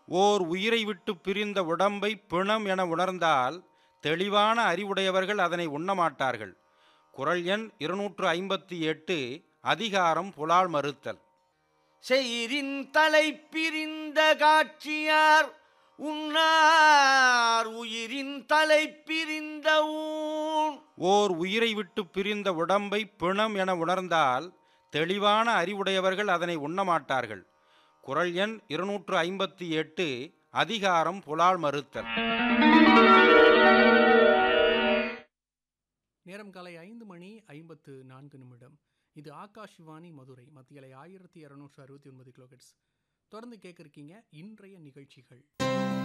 ஓர் உயிரை விட்டு பிரிந்த உடம்பை பிணம் என உணர்ந்தால் தெளிவான அறிவுடையவர்கள் அதனை உண்ணமாட்டார்கள் குரல் எண் இருநூற்று ஐம்பத்தி எட்டு அதிகாரம் புலால் மறுத்தல் செயிரின் தலை பிரிந்த காட்சியார் உன்னார் உயிரின் தலை பிரிந்த ஊன் ஓர் உயிரை விட்டு பிரிந்த உடம்பை பிணம் என உணர்ந்தால் தெளிவான அறிவுடையவர்கள் அதனை உண்ணமாட்டார்கள் குரல் எண் இருநூற்று ஐம்பத்தி எட்டு அதிகாரம் புலால் மறுத்தல் நேரம் காலை ஐந்து மணி ஐம்பத்து நான்கு நிமிடம் இது ஆகாஷ்வாணி மதுரை மத்தியலை ஆயிரத்தி இரநூற்று அறுபத்தி ஒன்பது கிலோஹெட்ஸ் தொடர்ந்து கேட்க இருக்கீங்க இன்றைய நிகழ்ச்சிகள்